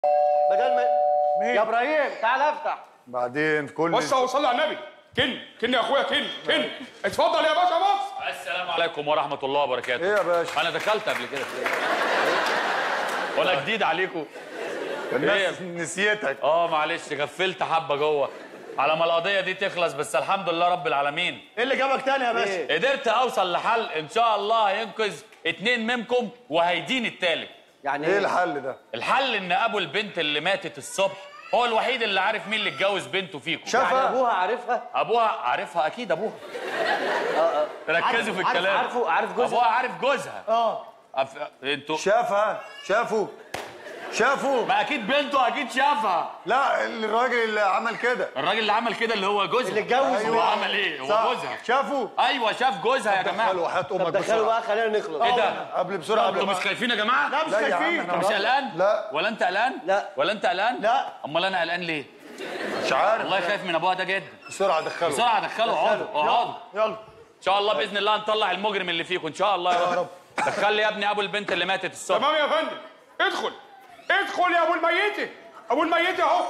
بدل ما مين؟ يا ابراهيم تعال افتح بعدين في كل بص اهو صلي على النبي كن كن يا اخويا كن كن اتفضل يا باشا بص السلام عليكم ورحمة الله وبركاته ايه يا باشا أنا دخلت قبل كده ولا جديد عليكم الناس نسيتك اه معلش غفلت حبة جوه على ما القضية دي تخلص بس الحمد لله رب العالمين ايه اللي جابك تاني يا باشا قدرت أوصل لحل إن شاء الله هينقذ اتنين منكم وهيدين التالت يعني ايه الحل ده الحل إن أبو البنت اللي ماتت الصبح هو الوحيد اللي عارف مين اللي اتجوز بنته فيكم يعني شافها ابوها عارفها ابوها عارفها اكيد ابوها ركزوا في عارف- الكلام عارفه- عارف جوزها؟ ابوها عارف جوزها اه أف... انتوا شافها شافوا شافوا ما اكيد بنته اكيد شافها لا الراجل اللي عمل كده الراجل اللي عمل كده اللي هو جوزها اللي اتجوز هو بقى. عمل ايه صح. هو جوزها شافوا ايوه شاف جوزها يا دخلوا جماعه وحياة طب امك دخلوا بسرعه بقى خلينا نخلص ايه ده قبل بسرعه انتوا قبل مش خايفين يا جماعه لا مش لا يا عم، خايفين أنا انت مش قلقان لا. ولا انت قلقان لا. ولا انت قلقان لا. امال انا قلقان ليه مش عارف والله خايف من ابوها ده جدا بسرعه دخلوا بسرعه دخلوا اقعدوا اقعدوا يلا ان شاء الله باذن الله هنطلع المجرم اللي فيكم ان شاء الله يا رب دخل لي يا ابني ابو البنت اللي ماتت الصبح تمام يا فندم ادخل ادخل يا ابو الميته ابو الميته اهو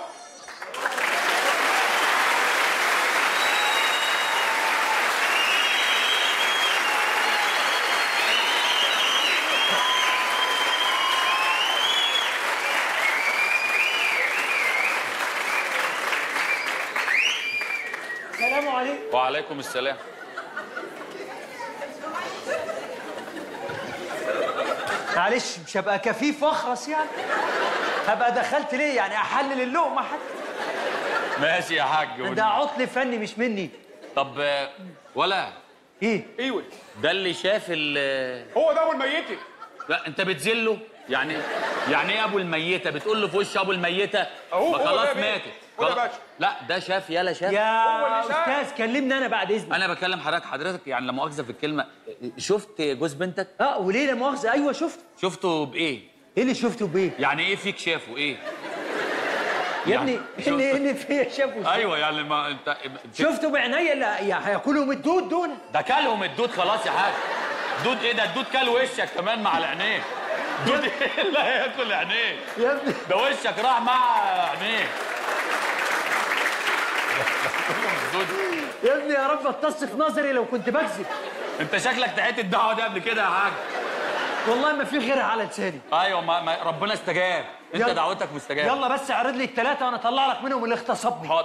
السلام عليكم وعليكم السلام معلش مش هبقى كفيف واخرس يعني هبقى دخلت ليه يعني احلل اللقمه حتى ماشي يا حاج ده عطل فني مش مني طب آه، ولا ايه ايوه ده اللي شاف ال هو ده ابو الميته لا انت بتذله يعني يعني ايه ابو الميته بتقول له في وش ابو الميته أهو، ما هو خلاص ده يا بيه. ماتت هو ده خلاص. باشا. لا ده شاف يلا شاف يا هو اللي شاف. استاذ كلمني انا بعد اذنك انا بكلم حضرتك حضرتك يعني لا مؤاخذه في الكلمه شفت جوز بنتك اه وليه لا مؤاخذه ايوه شفت شفته بايه ايه اللي شفته بايه يعني ايه فيك شافه ايه يا يعني ابني ايه اللي ايه اللي فيه شافه ايوه يعني ما انت شفته بعينيا لا يا هياكلهم الدود دول ده كلهم الدود خلاص يا حاج دود ايه ده الدود كل وشك كمان مع العينين دود ايه اللي هياكل عينيه يا ابني ده وشك راح مع عينيه دود يا ابني يا رب اتص في نظري لو كنت بكذب انت شكلك تعيت الدعوه دي قبل كده يا حاج والله ما في غيرها على لساني ايوه ما ما ربنا استجاب انت يلا. دعوتك مستجابه يلا بس اعرض لي الثلاثه وانا اطلع لك منهم اللي اغتصبني حاضر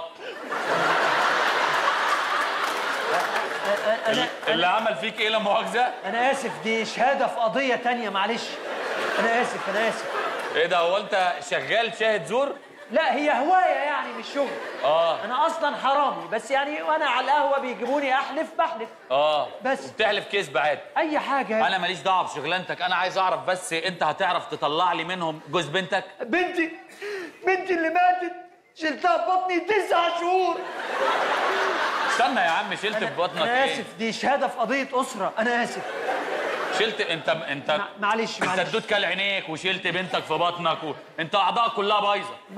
انا اللي عمل فيك ايه لا مؤاخذه انا اسف دي شهاده في قضيه تانية معلش انا اسف انا اسف ايه ده هو انت شغال شاهد زور لا هي هوايه يعني مش شغل اه انا اصلا حرامي بس يعني وانا على القهوه بيجيبوني احلف بحلف اه بس. وبتحلف كذب عادي اي حاجه انا ماليش دعوه بشغلانتك انا عايز اعرف بس انت هتعرف تطلع لي منهم جوز بنتك بنتي بنتي اللي ماتت شلتها في بطني تسع شهور استنى يا عم شلت في بطنك انا ايه اسف دي شهاده في قضيه اسره انا اسف شلت انت انت مع- معلش انت معلش الدود كل عينيك وشلت بنتك في بطنك و... انت اعضائك كلها بايظه